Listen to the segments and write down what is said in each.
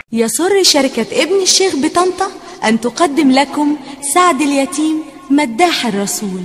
يسر شركة ابن الشيخ بطنطا أن تقدم لكم سعد اليتيم مداح الرسول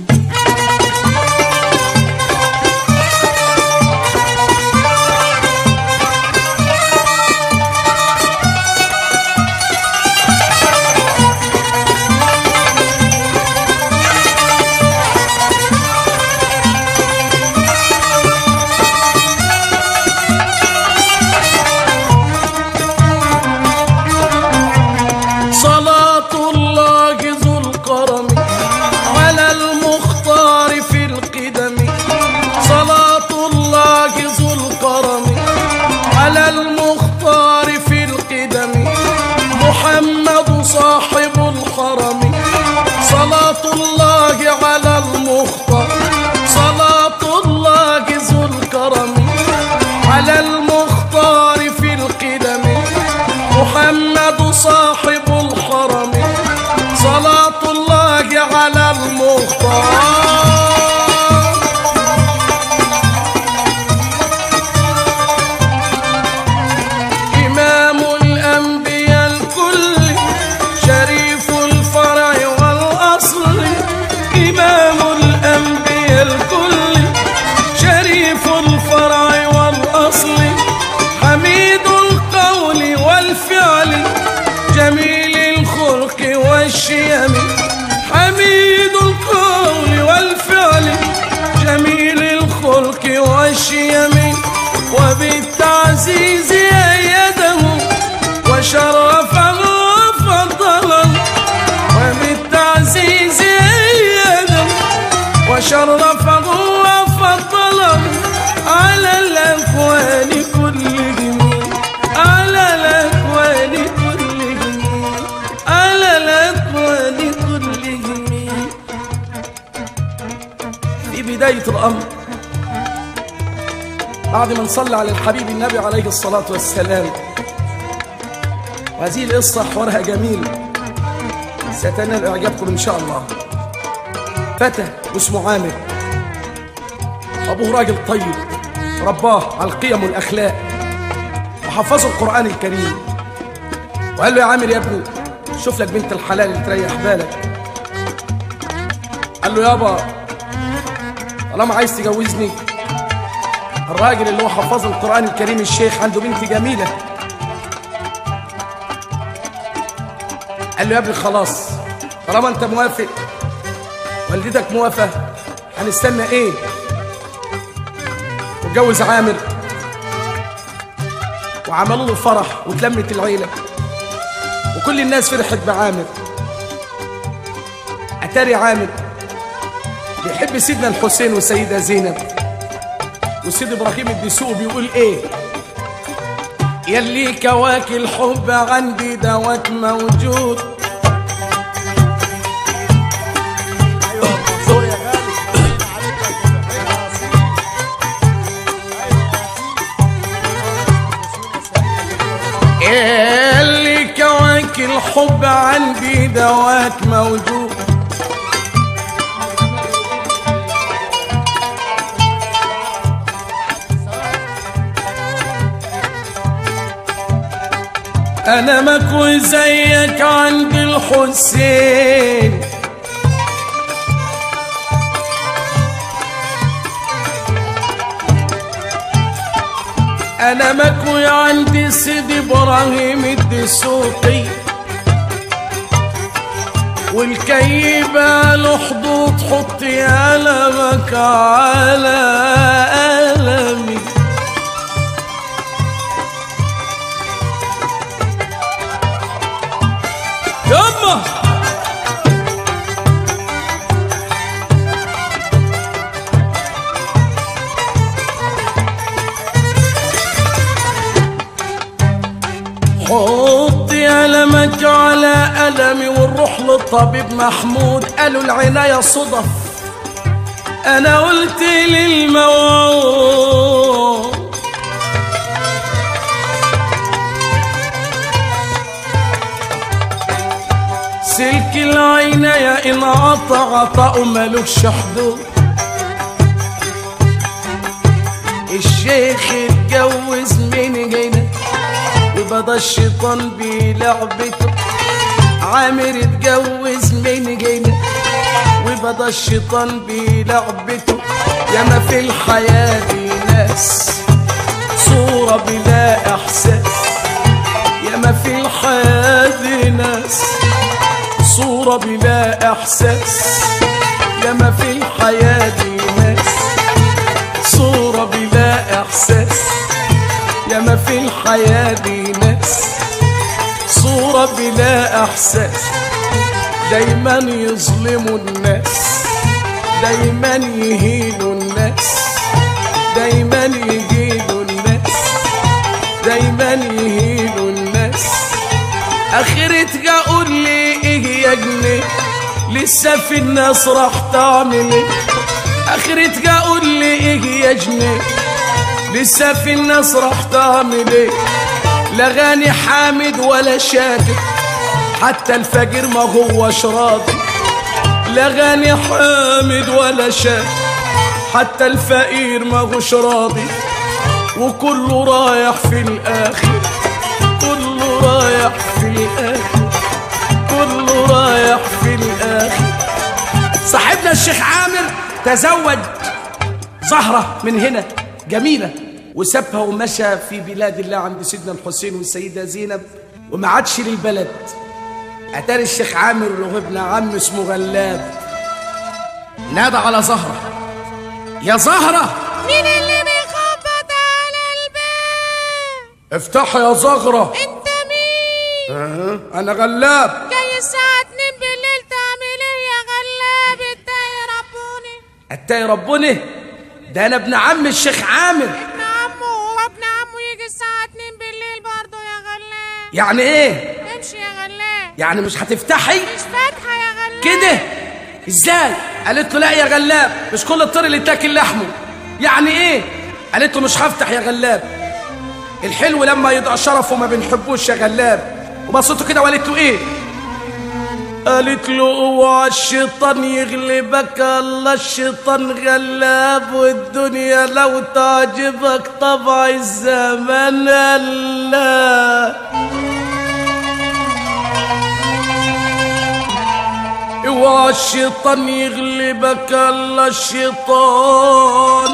صلاة الله ذو الكرم على المختار في القدم صلاة الله ذو الكرم على المختار في القدم محمد صاحب الحرم صلاة الله على المختار صلاة الله ذو الكرم على المختار في القدم محمد صاحب الحرم صلاة الله على المختار إمام الأنبياء الكل شريف الفرع والأصل إمام الأنبياء الكل شريف الفرع والأصل حميد القول والفعل جميل الخلق والشيم حميد القول والفعل جميل الخلق والشيم وبالتعزيز أيده وشرفه وفضله وبالتعزيز أيده وشرفه وفضله على الأكوان كلهم على الأكوان كلهم على الأكوان كلهم في بداية الأمر بعد ما نصلي على الحبيب النبي عليه الصلاة والسلام وهذه القصة حوارها جميل ستنال إعجابكم إن شاء الله فتى اسمه عامر أبوه راجل طيب رباه على القيم والأخلاق وحفظه القرآن الكريم وقال له يا عامر يا ابني شوف لك بنت الحلال اللي تريح بالك قال له يابا طالما عايز تجوزني الراجل اللي هو حفظ القرآن الكريم الشيخ عنده بنت جميلة قال له يا ابني خلاص طالما انت موافق والدتك موافقة هنستنى ايه واتجوز عامر وعملوا له فرح واتلمت العيلة وكل الناس فرحت بعامر أتاري عامر بيحب سيدنا الحسين والسيدة زينب وسيد إبراهيم الدسوق بيقول إيه يلي كواكي الحب عندي دوت موجود اللي كواكي الحب عندي دوات موجود انا مكوي زيك عند الحسين انا مكوي عندي سيد ابراهيم الدسوقي والكيبة له حدود حطي قلمك على قلمي يما حطي قلمك على قلمي ونروح للطبيب محمود قالوا العناية صدف انا قلت للموعود سلك العناية إن قطع عطاء ملوش حدود الشيخ اتجوز من هنا وبدا الشيطان بلعبته عامر اتجوز من هنا وبدا الشيطان بلعبته ياما في الحياة دي ناس صورة بلا إحساس ياما في الحياة دي ناس صورة بلا إحساس ياما في الحياة دي ناس صورة بلا إحساس ياما في الحياة دي ناس صورة بلا إحساس دايما يظلموا الناس دايما يهينوا الناس دايما يهينوا الناس دايما يهينوا الناس اخرتك اقول لي ايه يا جنيه لسه في الناس راح تعمل ايه اخرتك اقول لي ايه يا جنيه لسه في الناس راح تعمل ايه لا غني حامد ولا شاكر حتى الفقير ما هوش راضي لا غني حامد ولا شاكر حتى الفقير ما هوش راضي وكله رايح في الاخر كله رايح في الاخر كله رايح في الاخر صاحبنا الشيخ عامر تزوج زهرة من هنا جميلة وسابها ومشى في بلاد الله عند سيدنا الحسين والسيدة زينب وما عادش للبلد أتاري الشيخ عامر له ابن عم اسمه غلاب نادى على زهرة يا زهرة مين اللي بيخبط على الباب افتح يا زهرة انت مين أه. أنا غلاب جاي الساعة 2 بالليل تعمل ايه يا غلاب اتاي ربوني أتاي ربنا ده أنا ابن عم الشيخ عامر ابن عمه وابن عمه يجي الساعة 2 بالليل برضه يا غلاب يعني إيه؟ امشي يا غلاب يعني مش هتفتحي مش فاتحة يا غلاب كده ازاي قالت له لا يا غلاب مش كل الطير اللي تاكل لحمه يعني ايه قالت له مش هفتح يا غلاب الحلو لما يضع شرفه ما بنحبوش يا غلاب وبصته كده وقالت له ايه قالت له اوعى الشيطان يغلبك الله الشيطان غلاب والدنيا لو تعجبك طبع الزمان الله اوعى الشيطان يغلبك الله الشيطان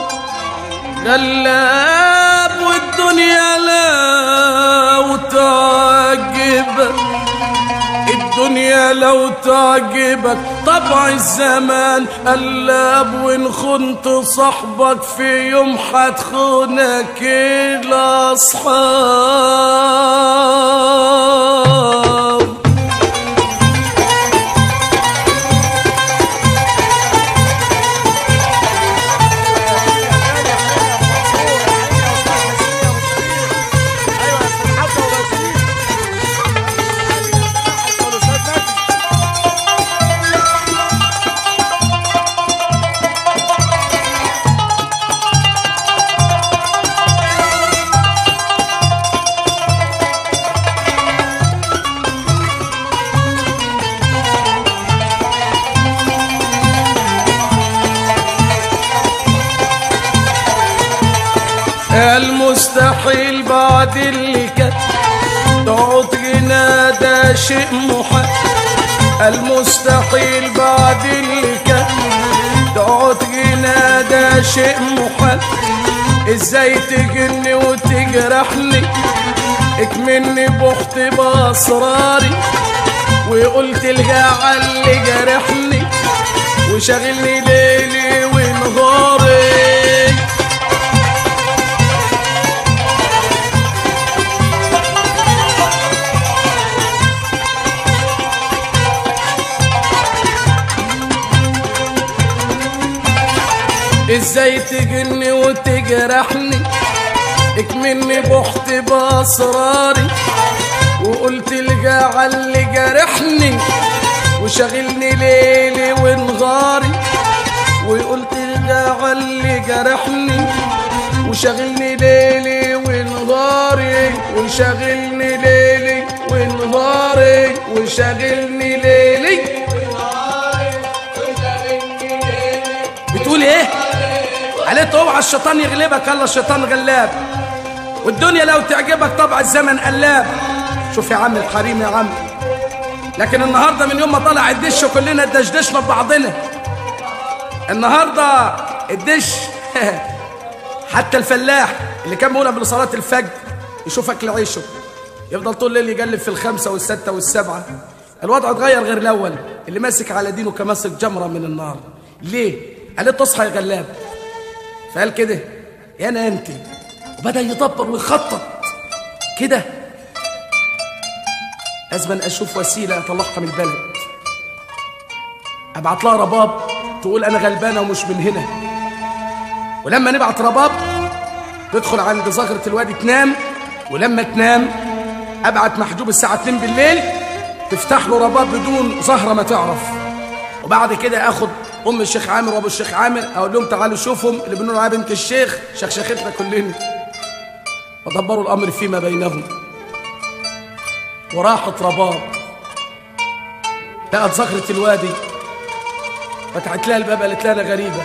غلاب والدنيا لو تعجبك الدنيا لو تعجبك طبع الزمان قلاب وان خنت صاحبك في يوم هتخونك الاصحاب المستحيل بعد اللي كان تقعد هنا ده شيء محال المستحيل بعد اللي كان تقعد هنا ده شيء محال ازاي تجني وتجرحني اكمني بخت باسراري وقلت لها على اللي جرحني وشاغلني ليلي ونهاري ازاي تجني وتجرحني اكمني بخت باسراري وقلت لقى على اللي جرحني وشاغلني ليلي ونهاري وقلت لقى على اللي جرحني وشاغلني ليلي ونهاري وشاغلني ليلي ونهاري وشاغلني ليلي بتقول ايه قالت اوعى الشيطان يغلبك الله الشيطان غلاب والدنيا لو تعجبك طبع الزمن قلاب شوف يا عم الحريم يا عم لكن النهارده من يوم ما طلع الدش وكلنا اتدشدشنا ببعضنا النهارده الدش حتى الفلاح اللي كان بيقول قبل صلاه الفجر يشوف اكل عيشه يفضل طول الليل يقلب في الخمسه والسته والسبعه الوضع اتغير غير الاول اللي ماسك على دينه كماسك جمره من النار ليه؟ قال لي تصحى يا غلاب فقال كده يا انا انت وبدا يدبر ويخطط كده لازم اشوف وسيله اطلعها من البلد ابعت لها رباب تقول انا غلبانه ومش من هنا ولما نبعت رباب تدخل عند زغرة الوادي تنام ولما تنام ابعت محجوب الساعه 2 بالليل تفتح له رباب بدون زهره ما تعرف وبعد كده اخد ام الشيخ عامر وابو الشيخ عامر اقول لهم تعالوا شوفهم اللي بنقول عليها بنت الشيخ شخشختنا كلنا ودبروا الامر فيما بينهم وراحت رباب لقت زغرة الوادي فتحت لها الباب قالت لها انا غريبه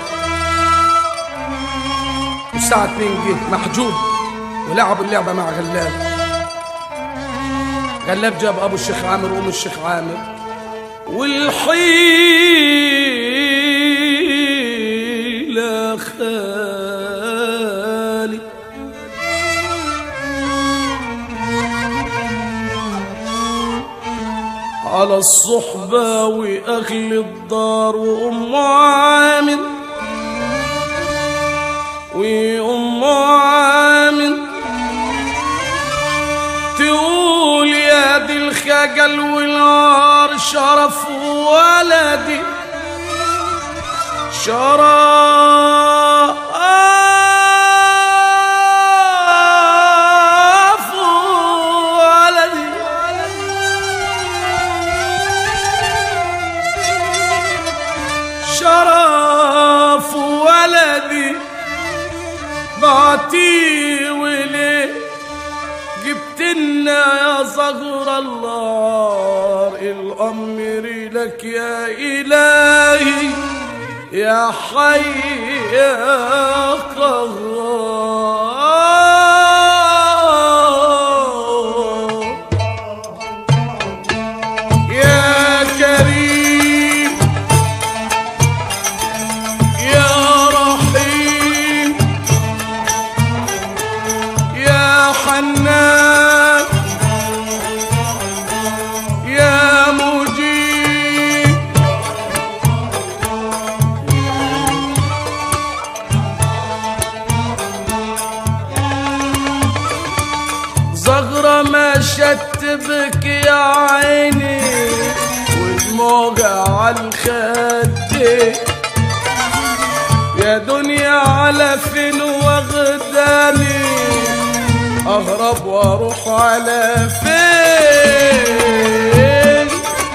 والساعة 2 جه محجوب ولعبوا اللعبة مع غلاب غلاب جاب أبو الشيخ عامر وأم الشيخ عامر والحيلة خالي على الصحبة وأهل الدار وأم عامر وأم عامر تقول يا دي الخجل والعار شرف ولدي شرف ولدي شرف ولدي بعتي وليه جبت لنا يا صغر الله الأمر لك يا إلهي يا حي يا قهار يا كريم يا رحيم يا حنان يا مجيب زغرة ما شتبك يا عيني ودموعها على الخدين يا دنيا على فين واخداني اهرب واروح على فين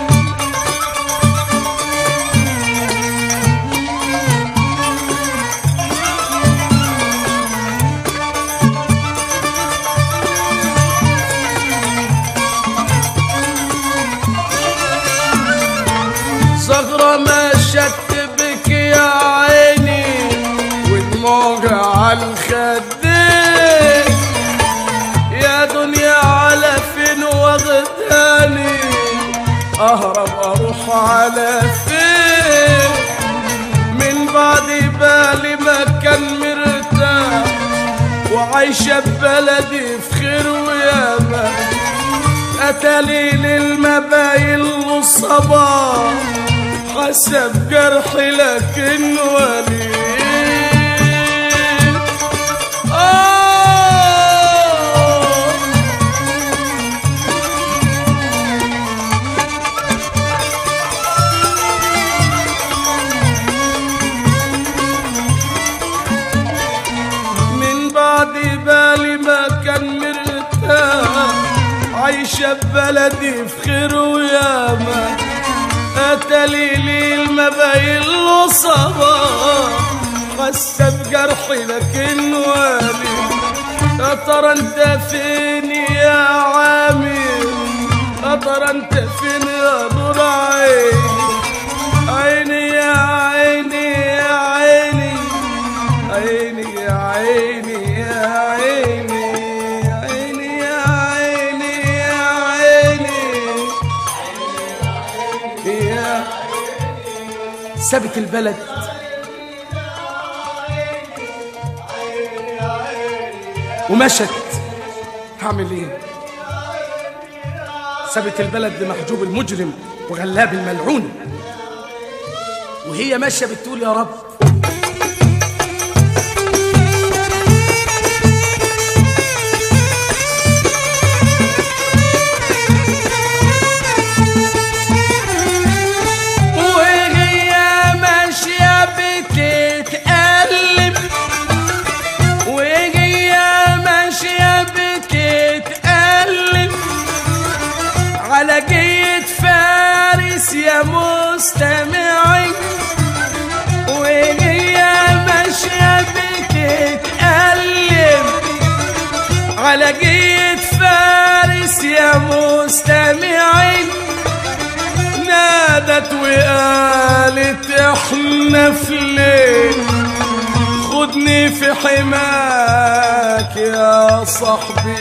زغرة ما شتبك يا عيني ودموعها على الخدين يا دنيا على فين واخداني اهرب اروح على فين من بعد بالي ما كان مرتاح وعايشة ببلدي في خير وياما أتالي للمباين والصباح حسب جرحي لكن ولي آه من بعد بالي ما كان مرتاح عايشة ببلدي في خير وياما أتلي لي المباين له صباح حاسة بجرحي لكن والي يا ترى انت فين يا عامر يا ترى انت فين يا نور عيني عيني يا عيني يا عيني عيني يا عيني يا عيني سابت البلد ومشت هعمل ايه سابت البلد لمحجوب المجرم وغلاب الملعون وهي ماشيه بتقول يا رب وهي ماشيه بتتألم وهي ماشيه بتتألم على جيد فارس يا مستمعي وهي ماشيه بتتألم على جيد فارس يا مستمعي نادت وقالت احنا في ليل خدني في حماك يا صاحبي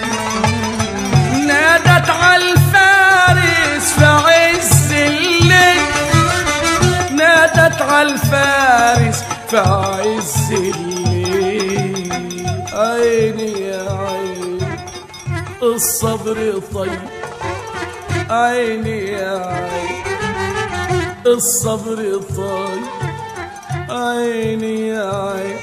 نادت على الفارس في عز الليل نادت على الفارس في عز الليل عيني يا عيني الصبر طيب عيني يا عيني الصبر طيب عيني يا عيني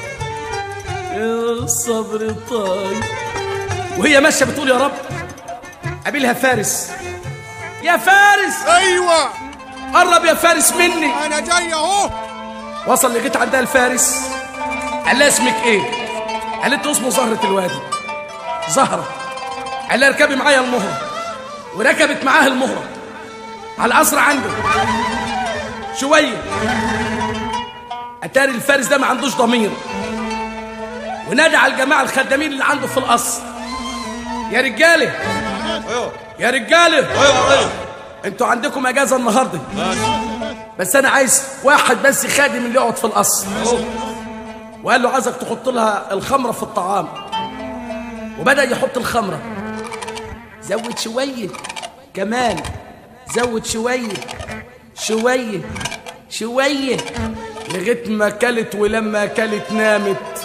الصبر طيب وهي ماشيه بتقول يا رب قابلها فارس يا فارس ايوه قرب يا فارس مني انا جاي اهو وصل لغيت عندها الفارس قال لها اسمك ايه قالت له اسمه زهرة الوادي زهرة قال لها اركبي معايا المهرة وركبت معاها المهرة على القصر عنده شوية اتاري الفارس ده ما عندوش ضمير ونادى على الجماعة الخدامين اللي عنده في القصر يا رجالة يا رجالة انتوا عندكم اجازة النهاردة بس انا عايز واحد بس خادم اللي يقعد في القصر وقال له عايزك تحط لها الخمره في الطعام وبدا يحط الخمره زود شويه كمان زود شويه شويه شويه لغايه ما كلت ولما كلت نامت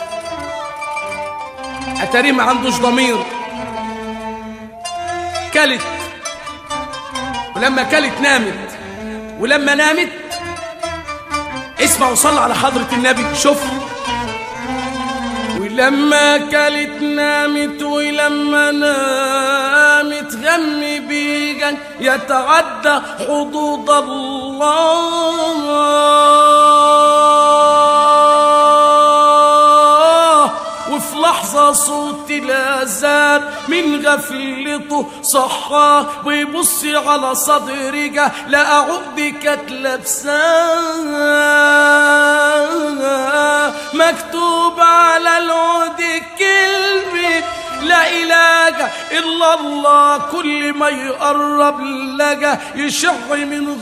اتاريه ما عندوش ضمير كلت ولما كلت نامت ولما نامت اسمع وصل على حضرة النبي شوف ولما كلت نامت ولما نامت غم بيجا يتعدى حدود الله وفي لحظة صوت الأذان من غفلته صحى ويبص على صدرك لقى عقد كانت لابساه مكتوب على العود كلمة لا إله إلا الله كل ما يقرب لك يشع من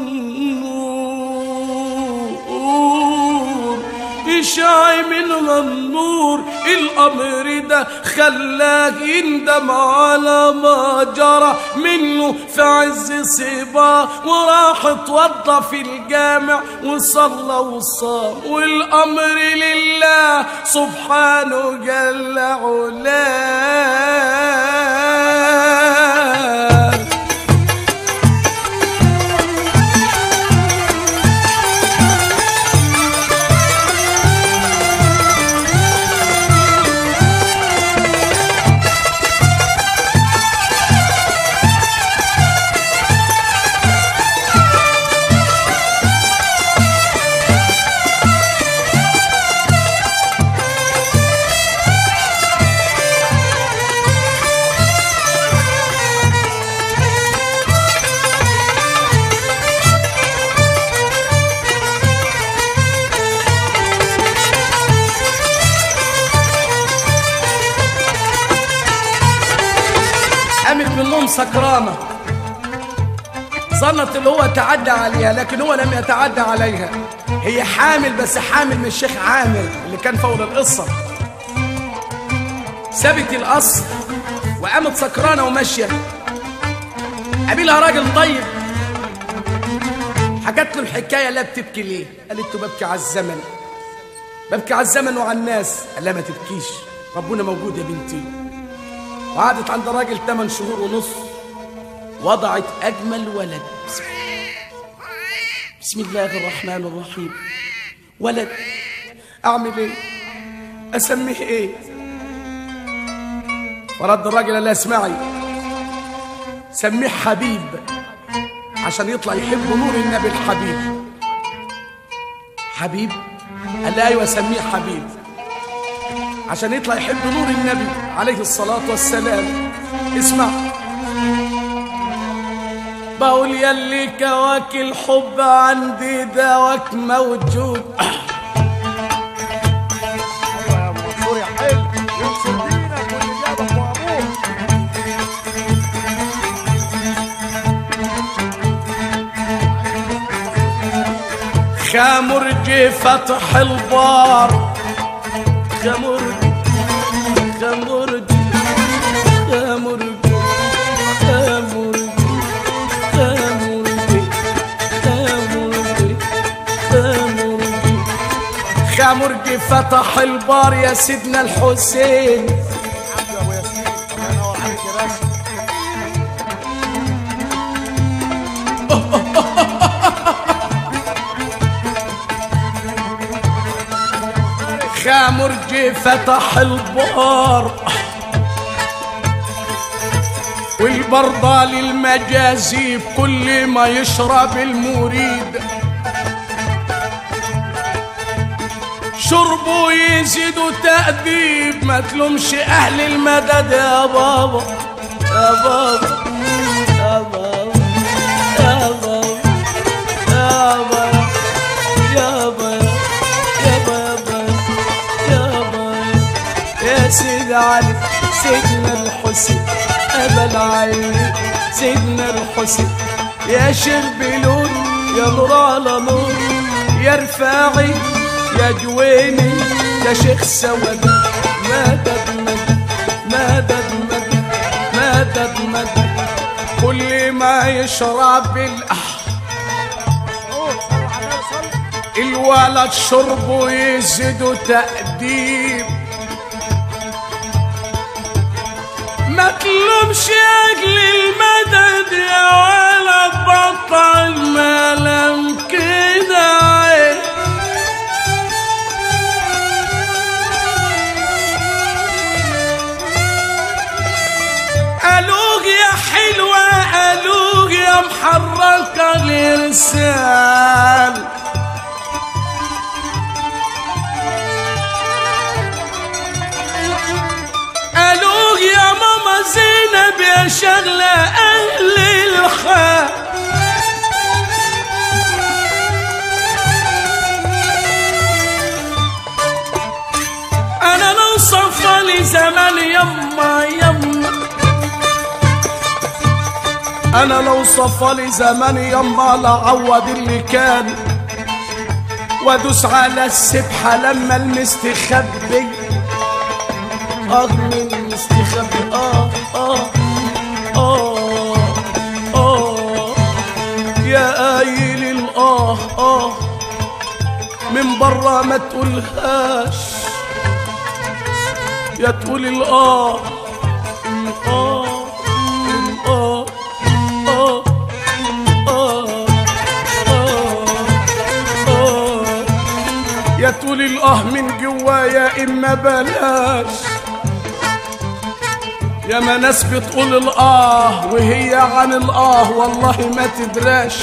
ظنور يشع منها النور الأمر ده خلاه يندم على ما جرى منه في عز صباه وراح اتوضى في الجامع وصلى وصام والأمر لله سبحانه جل علاه قامت من النوم سكرانه ظنت اللي هو تعدى عليها لكن هو لم يتعدى عليها هي حامل بس حامل من الشيخ عامر اللي كان فوق القصه سابت القصر وقامت سكرانه وماشيه قابلها راجل طيب حكت له الحكايه لا بتبكي ليه قالت له ببكي على الزمن ببكي على الزمن وعلى الناس قال لها ما تبكيش ربنا موجود يا بنتي وقعدت عند راجل 8 شهور ونص وضعت اجمل ولد بسم الله الرحمن الرحيم ولد اعمل ايه اسميه ايه فرد الراجل قال لها اسمعي سميه حبيب عشان يطلع يحب نور النبي الحبيب حبيب قال لها ايوه سميه حبيب عشان يطلع يحب نور النبي عليه الصلاة والسلام اسمع بقول يلي كواك الحب عندي دواك موجود يا منصور يا حلو ينصر دينك والإجابة وأبوك خامرجي فتح البار خامرجي خامرجي خامرجي خامرجي خامرجي خامرجي خامرجي خامرجي فتح البار يا سيدنا الحسين عبد يا أبو ياسين الله ينور عليك يا باشا خامرجي فتح البار والبرضة للمجازيب كل ما يشرب المريد شربوا يزيدوا تأديب ما تلومش أهل المدد يا بابا يا بابا يا بابا يا بابا يا بابا يا بابا يا بابا يا بابا يا سيد علي سيدنا الحسين أبا العين سيدنا الحسين يا شربلون يا نور على نور يا رفاعي يا جويني يا شيخ سواد مدد مدد مدد مدد مدد مدد كل ما يشرب الأح صل على النبي صل الولد شربه يزيد تأديب ما تلومش اجل المدد يا ولد بطل ملام كده عيب قالوك يا حلوة قالوك يا محركة الإرسال قالوك يا ماما زينب يا شغلة أهل الخير أنا لو صفى زمان يما يما أنا لو صفى زمان يما لعوض اللي كان وادوس على السبحة لما المستخبي آه من المستخبي آه آه آه آه يا قايل الآه آه من برا ما تقولهاش يا تقول الآه الآه الآه آه آه آه آه يا تقول الآه من جوايا إما بلاش يا ما ناس بتقول الآه وهي عن الآه والله ما تدراش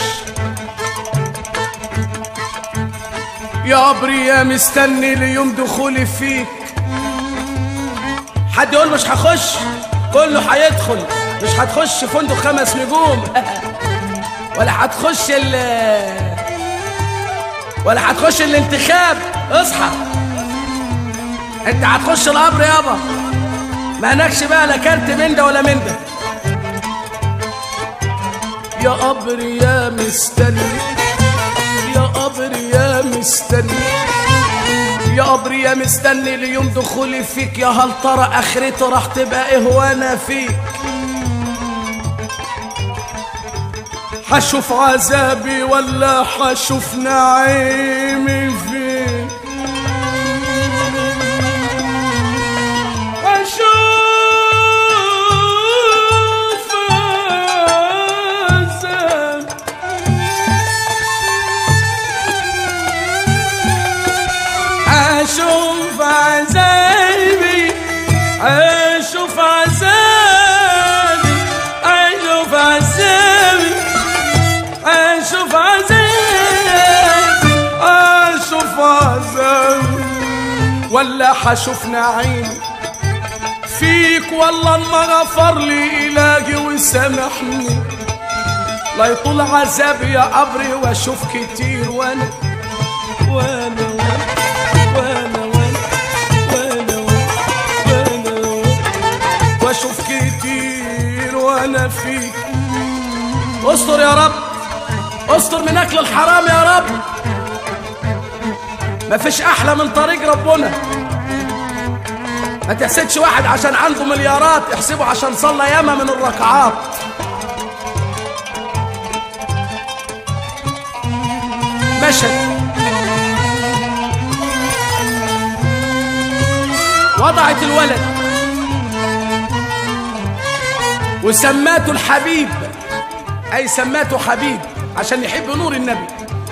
يا قبري يا مستني ليوم دخولي فيك حد يقول مش هخش كله هيدخل مش هتخش فندق خمس نجوم ولا هتخش ال ولا هتخش الانتخاب اصحى انت هتخش القبر يابا ما هناكش بقى لا كارت من ده ولا من ده يا قبر يا مستني يا قبر يا مستني يا قبر يا مستني ليوم دخولي فيك يا هل ترى اخرته راح تبقى ايه وانا فيك حشوف عذابي ولا حشوف نعيمي فين أشوف عذابي أشوف عذابي أشوف عذابي أشوف عذابي أشوف عذابي أشوف عذابي ولا حشوف نعيم فيك والله ما غفر لي إلهي وسامحني لا يطول عذابي يا قبري واشوف كتير وانا وانا وانا وانا وانا وانا وانا واشوف كتير وانا فيك استر يا رب استر من اكل الحرام يا رب مفيش احلى من طريق ربنا ما تحسدش واحد عشان عنده مليارات احسبه عشان صلى ياما من الركعات مشهد وضعت الولد وسماته الحبيب اي سماته حبيب عشان يحب نور النبي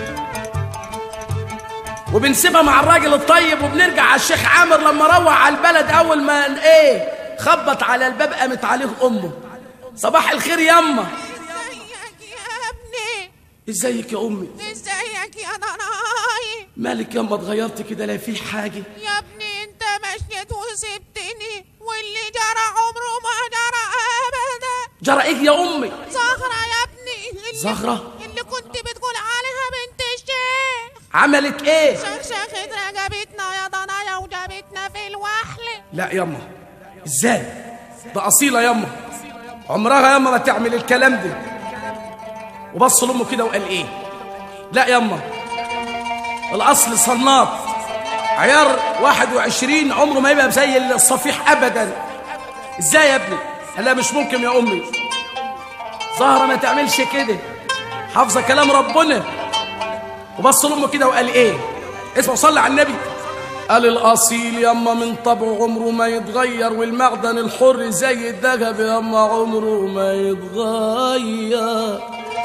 وبنسيبها مع الراجل الطيب وبنرجع على الشيخ عامر لما روح على البلد اول ما ايه خبط على الباب قامت عليه امه صباح الخير يما ازيك يا ابني ازيك يا امي ازيك يا ضناي مالك يما اتغيرت كده لا في حاجه يا ابني انت مشيت وسبتني واللي جرى عمره ما جرى ابدا جرى ايه يا امي زهرة يا ابني اللي زهرة؟ اللي كنت بتقول عليها بنت الشيخ عملت ايه شخشختنا جابتنا يا ضنايا وجابتنا في الوحل لا يما ازاي ده اصيله يما عمرها يما ما تعمل الكلام ده وبص لامه كده وقال ايه لا يما الاصل صناط عيار 21 عمره ما يبقى زي الصفيح ابدا ازاي يا ابني قال لا مش ممكن يا امي زهره ما تعملش كده حافظه كلام ربنا وبص لامه كده وقال ايه اسمع صلي على النبي قال الاصيل يما من طبعه عمره ما يتغير والمعدن الحر زي الذهب يما عمره ما يتغير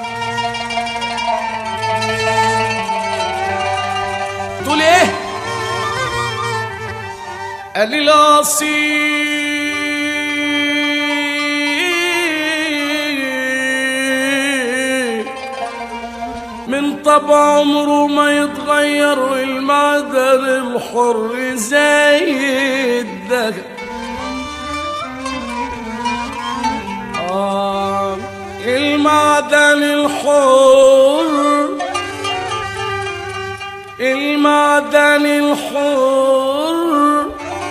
تقول ايه قال لي الاصيل من طبع عمره ما يتغير والمعدن الحر زي الدجل آه المعدن الحر المعدن الحر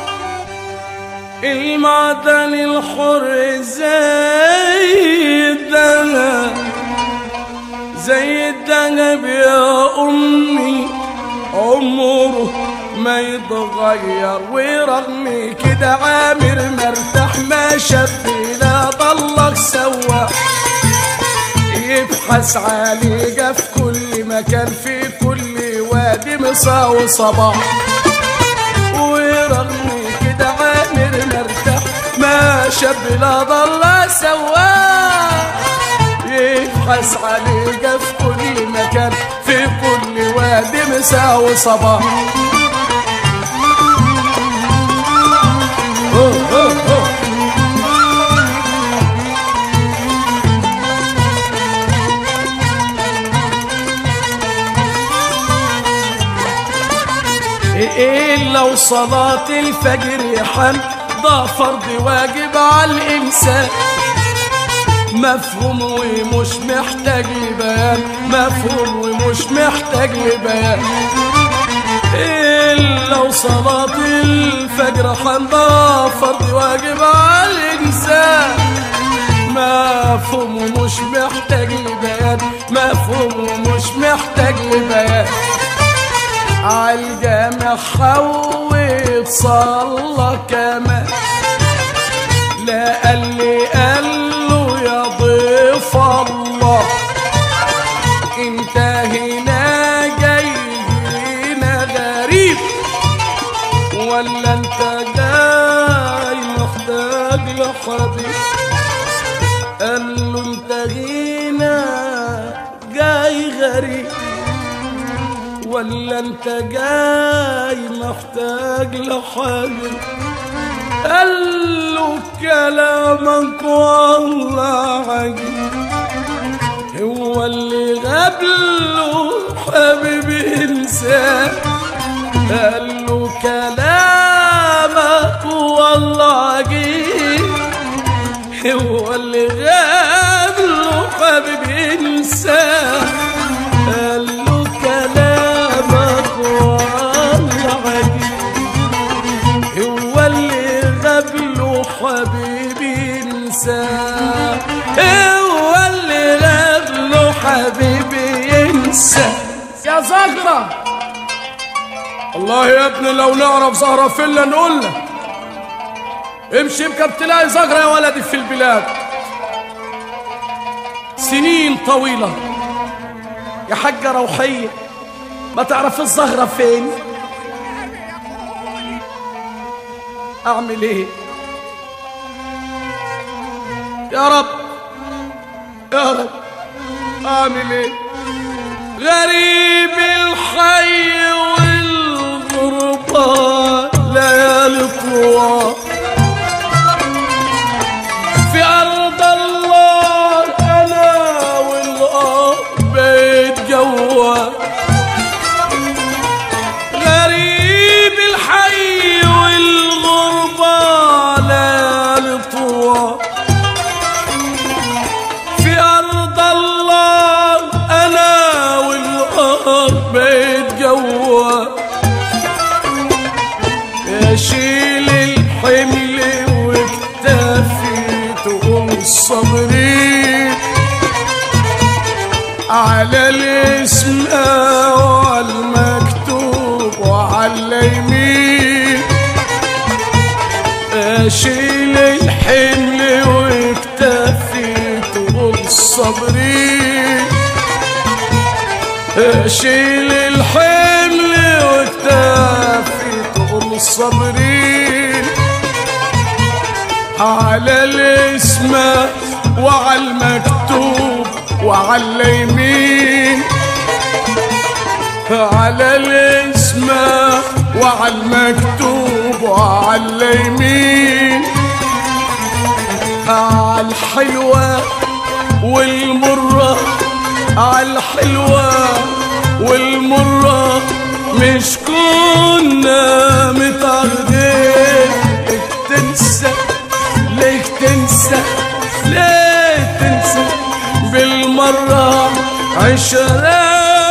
المعدن الحر زي الدهب زي الدهب يا أمي عمره ما يتغير ورغم كده عامر مرتاح ما شاب لا ضلك سوا يبحث عليك في كل مكان في كل وادي مساء وصباح ورغم كده عامر مرتاح ما شاب لا ضل سواه يبحث عليك في كل مكان في كل وادي مساء وصباح أوه أوه أوه. إيه لو صلاة الفجر حن ده فرض واجب على الإنسان مفهوم ومش محتاج لبيان مفهوم ومش محتاج لبيان إيه لو صلاة الفجر حن ده فرض واجب على الإنسان مفهوم ومش محتاج لبيان مفهوم ومش محتاج لبيان عالجامع حوت صلى كمان لا قال لي قال له يا ضيف الله ولا انت جاي محتاج لحبيب قال له انت هنا جاي غريب ولا انت جاي محتاج لحبيب قال له كلامك والله عجيب هو اللي قبله حبيبي انسان قال له كلامك والله عجيب هو اللي قبله حبيبي انسان قال له كلامك والله عجيب هو اللي قبله حبيبي انساه هو اللي قبله حبيبي ينسى يا زهرة والله يا ابني لو نعرف زهرة فيلا نقول لك امشي بكب تلاقي زهرة يا ولدي في البلاد سنين طويلة يا حاجة روحية ما تعرف الزهرة فين اعمل ايه يا رب يا رب اعمل ايه غريب الحي والغربة ليالي طوال في أرض الله أنا والأرض بيت جوال غريب الحي والغربة ليالي طوال في أرض الله أنا والأرض بيت جوال يشيل الحمل واكتفي تقوم صبري على الاسم وعلى المكتوب وعلى اليمين اشيل الحمل واكتفي تقول صبري اشيل الحمل واكتفي تقول صبري على الاسم وعلى المكتوب وعلى اليمين على الاسم وعلى المكتوب وعلى اليمين على الحلوة والمرة على الحلوة والمرة مش كنا متعهدين ليك تنسى ليك تنسى ليه تنسى بالمرة عشرة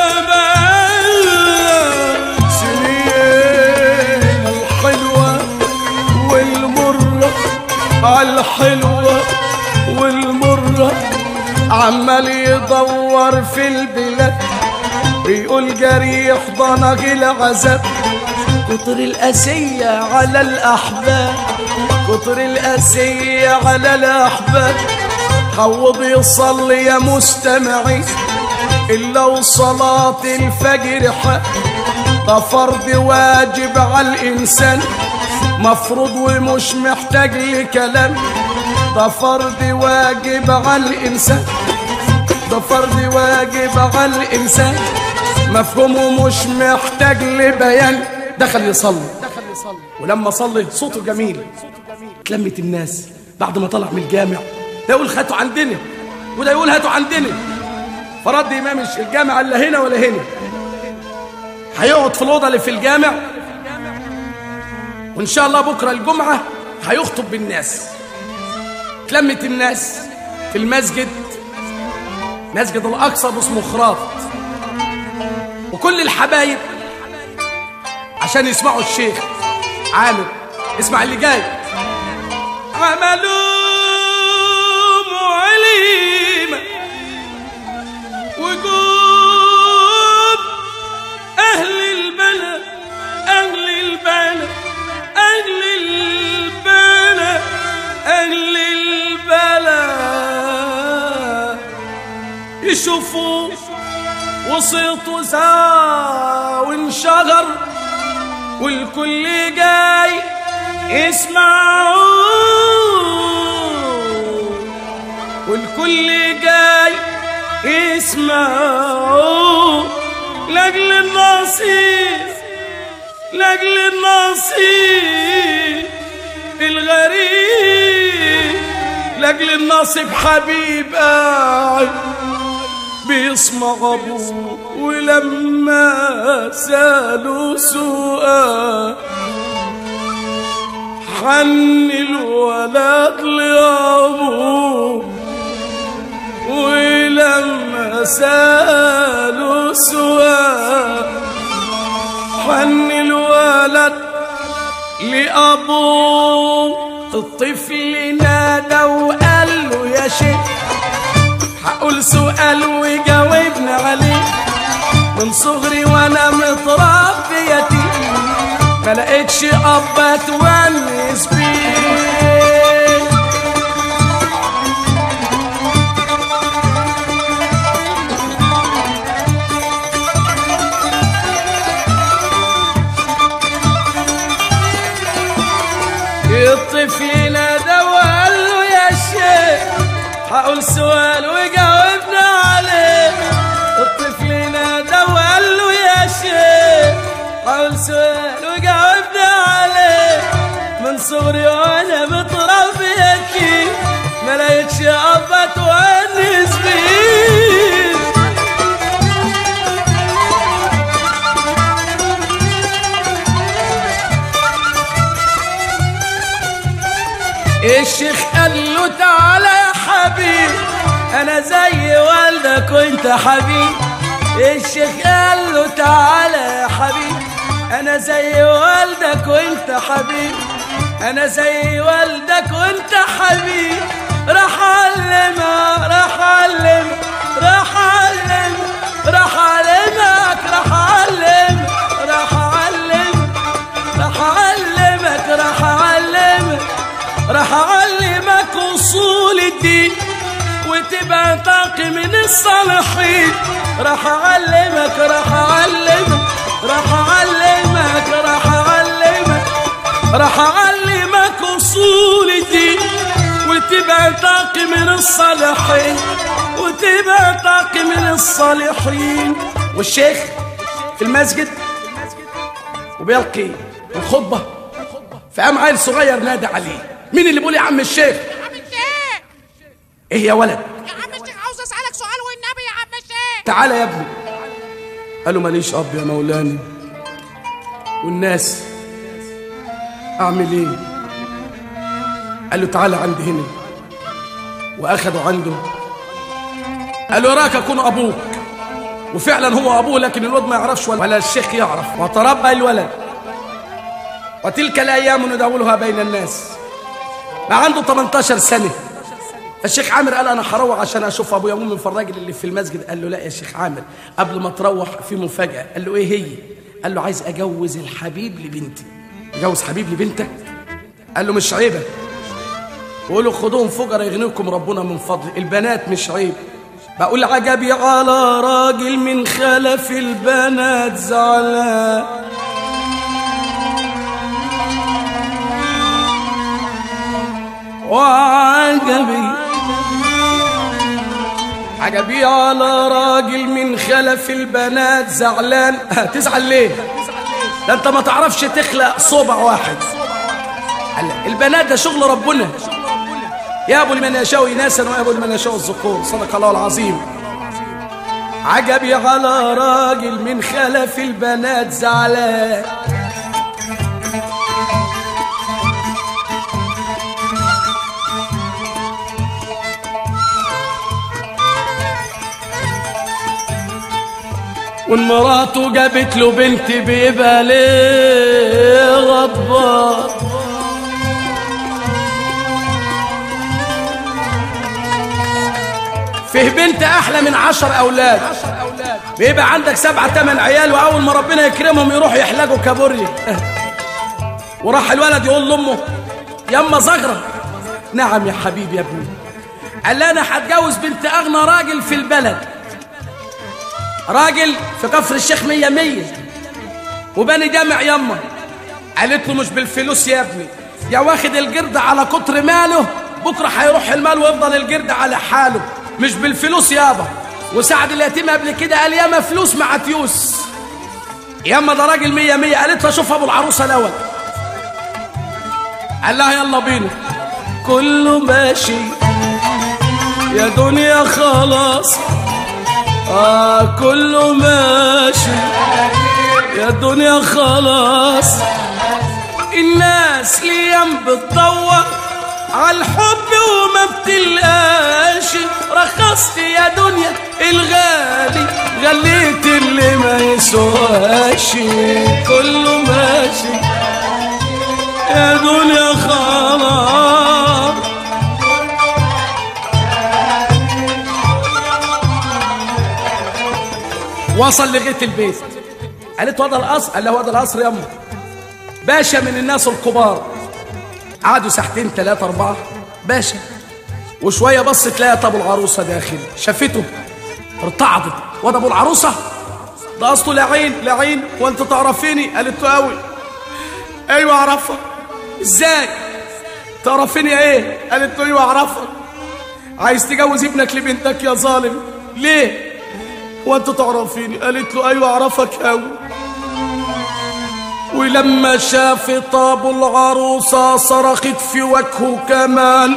بقالنا سنين الحلوة والمرة على الحلوة والمرة عمال يدور في البلاد بيقول جريح ضنك العذاب كتر الأسية على الأحباب كتر الأسية على الأحباب حوض يصلي يا مستمعين إلا وصلاة الفجر حق ده فرض واجب على الإنسان مفروض ومش محتاج لكلام ده فرض واجب على الإنسان ده فرض واجب على الإنسان مفهومه مش محتاج لبيان دخل يصلي ولما صلي صوته جميل اتلمت الناس بعد ما طلع من الجامع ده يقول هاتوا عندنا وده يقول هاتوا عندنا فرد امام الجامع لا هنا ولا هنا هيقعد في الاوضه اللي في الجامع وان شاء الله بكره الجمعه هيخطب بالناس اتلمت الناس في المسجد مسجد الاقصى باسمه خراط وكل الحبايب عشان يسمعوا الشيخ عامر اسمع اللي جاي عملوا معلمة وجود أهل البلد أهل البلد أهل البلد أهل البلد يشوفوا وصيته زا وانشغر والكل جاي اسمعوا والكل جاي اسمعوا لاجل النصيب لاجل النصيب الغريب لاجل النصيب حبيب قاعد بيسمع ابوه ولما سالوا سؤال حن الولد لابوه ولما سالوا سؤال حن الولد لأبوه الطفل نادى وقال له يا شيخ هقول سؤال وجاوبنا عليه من صغري وانا متربي يتيم ما لقيتش اب اتونس بيه الطفل نادى وقال له يا شيخ هقول سؤال وجاوبنا عليه الطفل نادى وقال له يا شيخ هقول سؤال وجاوبنا عليه من صغري وانا متربي اكيد ما لقيتش اب اتونس بيه الشيخ قال له تعالى يا حبيب انا زي والدك وانت حبيب الشيخ قال له تعالى يا حبيب انا زي والدك وانت حبيب انا زي والدك وانت حبيب راح علمك راح علمك راح علمك راح علمك راح علمك راح علمك راح علمك راح علمك راح اعلمك اصول الدين وتبقى طاقي من الصالحين راح اعلمك راح اعلمك راح اعلمك راح اعلمك راح اعلمك اصول الدين وتبقى طاقي من الصالحين وتبقى طاقي من الصالحين والشيخ في المسجد وبيلقي الخطبه فقام عيل صغير نادى عليه مين اللي بيقول يا عم الشيخ يا عم الشيخ ايه يا ولد يا عم الشيخ عاوز اسالك سؤال والنبي يا عم الشيخ تعالى يا ابني قال له ماليش اب يا مولانا والناس اعمل ايه قال له تعالى عندي هنا واخده عنده قال له اراك اكون ابوك وفعلا هو ابوه لكن الولد ما يعرفش ولا الشيخ يعرف وتربى الولد وتلك الايام نداولها بين الناس بقى عنده 18 سنه الشيخ عامر قال انا هروح عشان اشوف ابويا وامي في الراجل اللي في المسجد قال له لا يا شيخ عامر قبل ما تروح في مفاجاه قال له ايه هي قال له عايز اجوز الحبيب لبنتي اجوز حبيب لبنتك قال له مش عيبه وقول له خدوهم فقراء يغنيكم ربنا من فضل البنات مش عيب بقول عجبي على راجل من خلف البنات زعلان وعجبي عجبي على راجل من خلف البنات زعلان تزعل ليه ده انت ما تعرفش تخلق صوبع واحد قال لك البنات ده شغل ربنا يا ابو لمن يشاء اناثا ويا ابو لمن يشاء الذكور صدق الله العظيم عجبي على راجل من خلف البنات زعلان ومراته جابت له بنت بيبقى ليه غضبان فيه بنت احلى من عشر اولاد بيبقى عندك سبعة تمن عيال واول ما ربنا يكرمهم يروحوا يحلقوا كابوريا وراح الولد يقول لامه يما زغرة نعم يا حبيبي يا ابني قال لي انا هتجوز بنت اغنى راجل في البلد راجل في كفر الشيخ مية مية وبني جامع يما قالت له مش بالفلوس يا ابني يا واخد القرد على كتر ماله بكره هيروح المال ويفضل القرد على حاله مش بالفلوس يابا وسعد اليتيم قبل كده قال ياما فلوس مع تيوس ياما ده راجل مية مية قالت له شوف ابو العروسه الاول قال لها يلا بينا كله ماشي يا دنيا خلاص آه كله ماشي يا دنيا خلاص الناس ليام بتدور على الحب وما بتلقاش رخصت يا دنيا الغالي غليت اللي ما يسواش كله ماشي يا دنيا خلاص وصل لغايه البيت قالت هو ده القصر قال له هو ده القصر يا امه باشا من الناس الكبار قعدوا ساعتين ثلاثة أربعة باشا وشوية بصت لقت أبو العروسة داخل شافته ارتعدت وده أبو العروسة ده أصله لعين لعين وأنت تعرفيني قالت له أوي أيوة أعرفك إزاي تعرفيني إيه قالت له أيوة أعرفك عايز تجوز ابنك لبنتك يا ظالم ليه وأنت تعرفيني قالت له أيوة أعرفك أوي ولما شافت ابو العروسه صرخت في وجهه كمان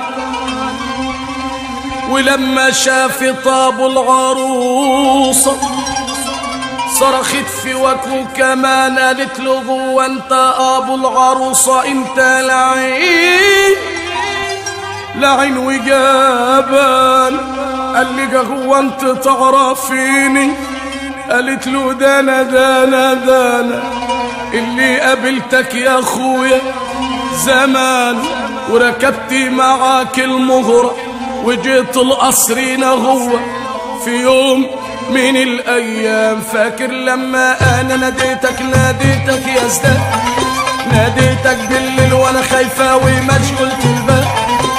ولما شافت ابو العروسه صرخت في وجهه كمان قالت له هو انت ابو العروسه انت لعين لعين وجبان قال لي هو انت تعرفيني قالت له ده انا ده انا ده انا اللي قابلتك يا اخويا زمان وركبت معاك المهرة وجيت القصر هو في يوم من الايام فاكر لما انا ناديتك ناديتك يا زداد ناديتك بالليل وانا خايفة ومشغولة الباب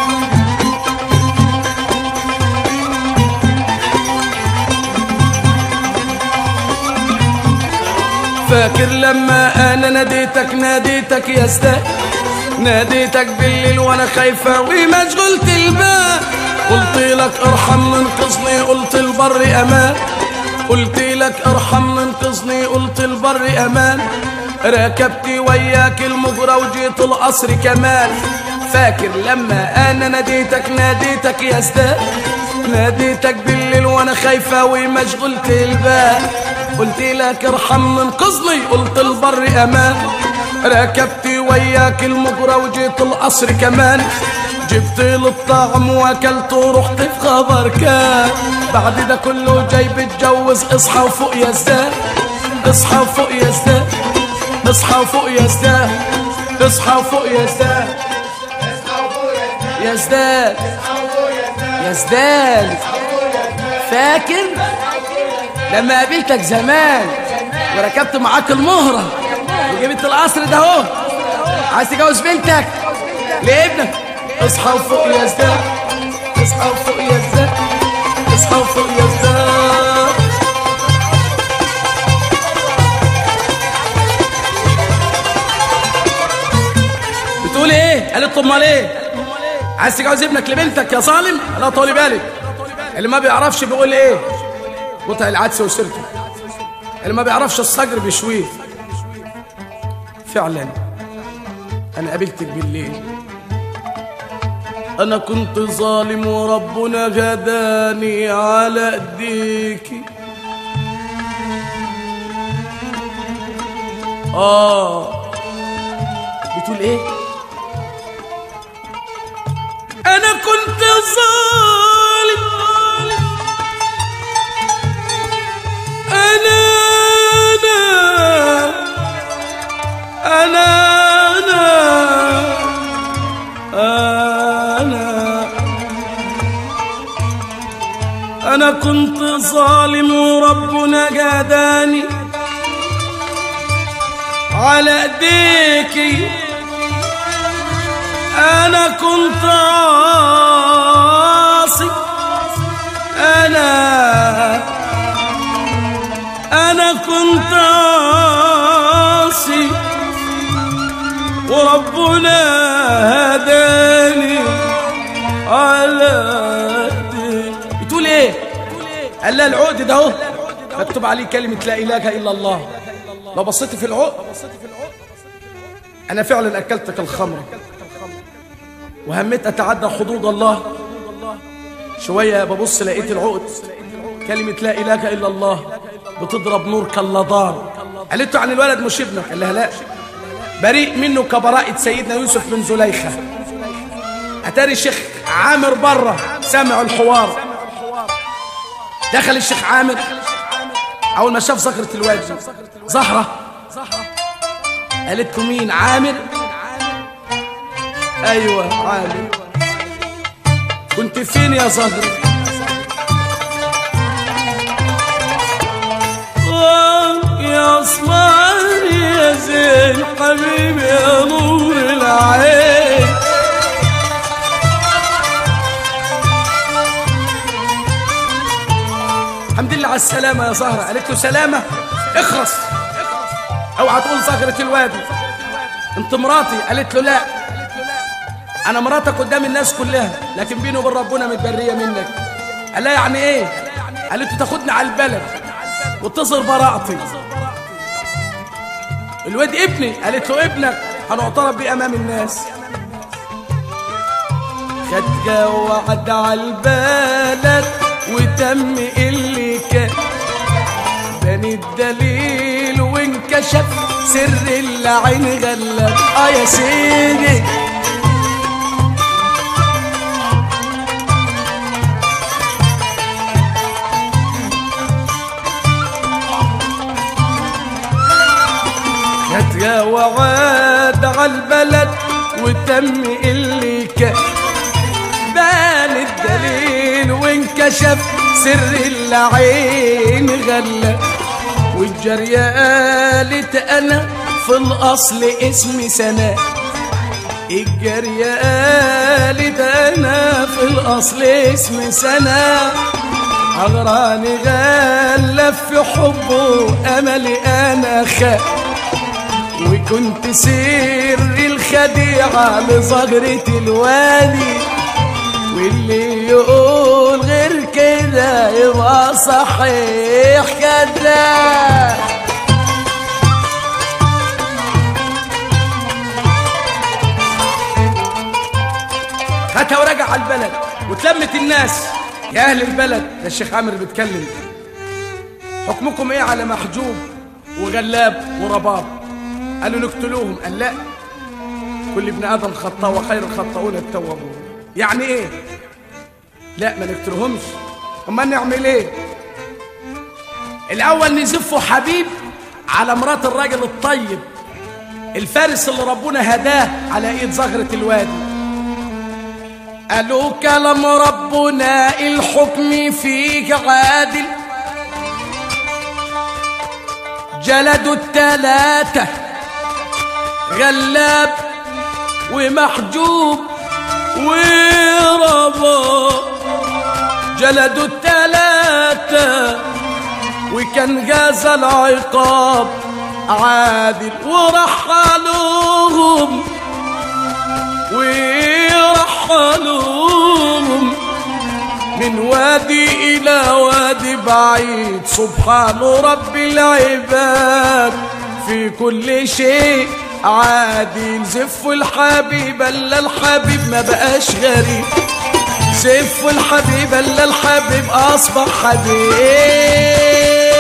فاكر لما انا ناديتك ناديتك يا استاذ ناديتك بالليل وانا خايفة ومشغولة الباب قلت لك ارحم انقذني قلت البر امان قلت لك ارحم انقذني قلت البر امان ركبت وياك المجرى وجيت القصر كمان فاكر لما انا ناديتك ناديتك يا استاذ ناديتك بالليل وانا خايفة ومشغولة الباب قلت لك ارحم انقذني قلت البر امان ركبت وياك المجرى وجيت القصر كمان جبت له الطعم واكلت ورحت في خبر كان بعد ده كله جاي بتجوز اصحى وفوق يا زداد اصحى وفوق يا زداد اصحى وفوق يا زداد اصحى وفوق يا زداد يا زداد يا زداد فاكر لما قابلتك زمان وركبت معاك المهرة وجبت القصر ده اهو عايز تجوز بنتك لابنك اصحى وفوق يا زداد اصحى وفوق يا زداد اصحى وفوق يا زداد بتقول ايه؟ قالت طب امال ايه؟ عايز تجوز ابنك لبنتك يا ظالم؟ لا طولي بالك اللي ما بيعرفش بيقول ايه؟ قطع العدس وسرته اللي ما بيعرفش الصقر بيشويه فعلا انا قابلتك بالليل انا كنت ظالم وربنا هداني على ايديك اه بتقول ايه انا كنت ظالم أنا أنا أنا أنا أنا أنا كنت ظالم وربنا جاداني على ايديكي أنا كنت عاصي أنا أنا كنت عاصي وربنا قال لها العقد ده اهو مكتوب عليه كلمة لا إله إلا الله لو بصيت في العقد أنا فعلا أكلتك الخمر وهميت أتعدى حدود الله شوية ببص لقيت العقد كلمة لا إله إلا الله بتضرب نور كاللضار قالت له عن الولد مش ابنك قال لها لا بريء منه كبراءة سيدنا يوسف من زليخة أتاري الشيخ عامر بره سامع الحوار دخل الشيخ عامر أول ما شاف زهرة الواد زهرة قالت له مين عامر أيوة عامر كنت فين يا زهرة يا صمار يا زين حبيبي يا نور العين الحمد لله على السلامة يا زهرة قالت له سلامة اخرس اوعى تقول زهرة الوادي انت مراتي قالت له لا انا مراتك قدام الناس كلها لكن بيني وبين ربنا متبرية منك قال لها يعني ايه قالت له تاخدني على البلد وتظهر براءتي الواد ابني قالت له ابنك هنعترف بيه امام الناس خد وعد على البلد وتم اللي كان بني الدليل وانكشف سر العين غلب اه يا سيدي خد وعد على البلد وتم اللي كان بان الدليل وانكشف سر العين غلى والجرية قالت انا في الاصل اسمي سناء الجرية قالت انا في الاصل اسمي سناء اغراني غلف في حبه املي انا خاف وكنت سر الخديعة لزهرة الوادي واللي يقول غير كده يبقى صحيح كده خدها ورجع على البلد وتلمت الناس يا اهل البلد ده الشيخ عامر بيتكلم حكمكم ايه على محجوب وغلاب ورباب قالوا نقتلوهم قال لا كل ابن ادم خطاء وخير الخطاؤون التوابون يعني ايه لا ما نقتلهمش امال نعمل ايه الاول نزفوا حبيب على مرات الراجل الطيب الفارس اللي ربنا هداه على ايد زهرة الوادي قالوا كلام ربنا الحكم فيك عادل جلدوا التلاتة غلاب ومحجوب وربا جلدوا التلاتة وكان جاز العقاب عادل ورحلوهم ورحلوهم من وادي إلى وادي بعيد سبحان رب العباد في كل شيء عادل زف الحبيب الا الحبيب ما بقاش غريب زف الحبيب الا الحبيب اصبح حبيب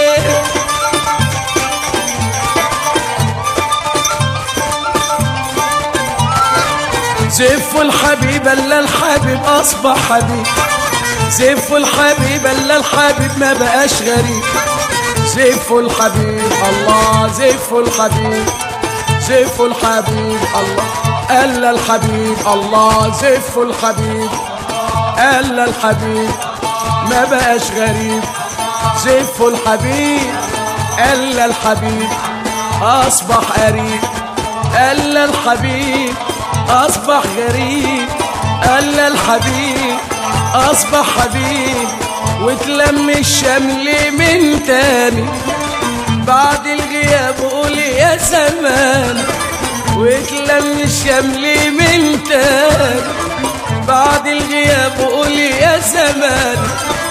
زف الحبيب الا الحبيب اصبح حبيب زف الحبيب الا الحبيب ما بقاش غريب زف الحبيب الله زف الحبيب زف الحبيب الله الا الحبيب الله زف الحبيب الا الحبيب ما بقاش غريب زف الحبيب الا الحبيب اصبح قريب الا الحبيب اصبح غريب الا الحبيب اصبح حبيب وتلم الشمل من تاني بعد الغياب قول يا زمان وتلم الشمل من تاني بعد الغياب قول يا زمان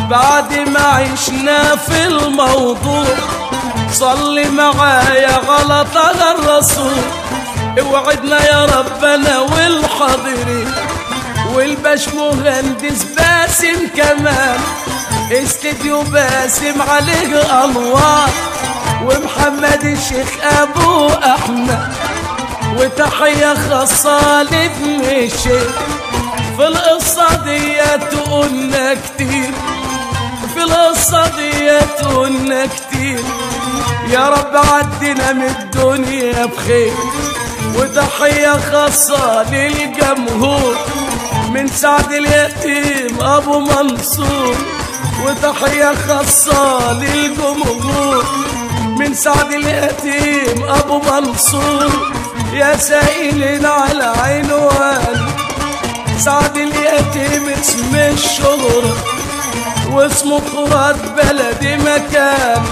بعد ما عشنا في الموضوع صلي معايا غلط على الرسول اوعدنا يا ربنا والحاضرين والباش مهندس باسم كمان استديو باسم عليه انوار ومحمد الشيخ ابو احمد وتحيه خاصه لابن الشيخ في القصه دي قلنا كتير في القصه دي قلنا كتير يا رب عدنا من الدنيا بخير وتحيه خاصه للجمهور من سعد اليتيم ابو منصور وتحيه خاصه للجمهور من سعد اليتيم ابو منصور يا سائلين على عنوان سعد اليتيم اسم الشهرة واسمه قرات بلدي مكان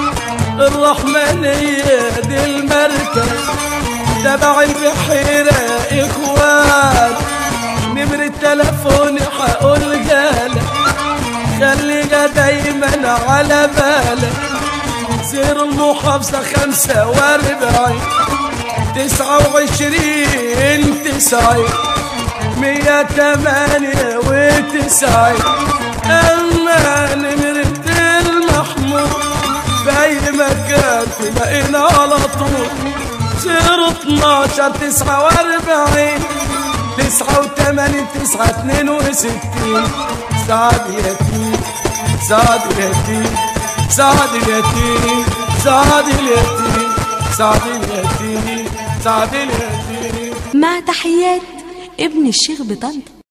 الرحمنية دي المركز تبع البحيرة يا اخوان نمر التلفون حقول جالك خليها دايما على بالك زير المحافظة خمسة واربعين تسعة وعشرين تسعين مية تمانية وتسعين أما نمرة المحمود في أي مكان تلاقينا على طول زيرو اتناشر تسعة واربعين تسعة وثمانين تسعة اتنين وستين سعد يتيم سعد يتيم سعد اليتيم سعد اليتيم سعد اليتيم سعد اليتيم مع تحيات ابن الشيخ بطنطا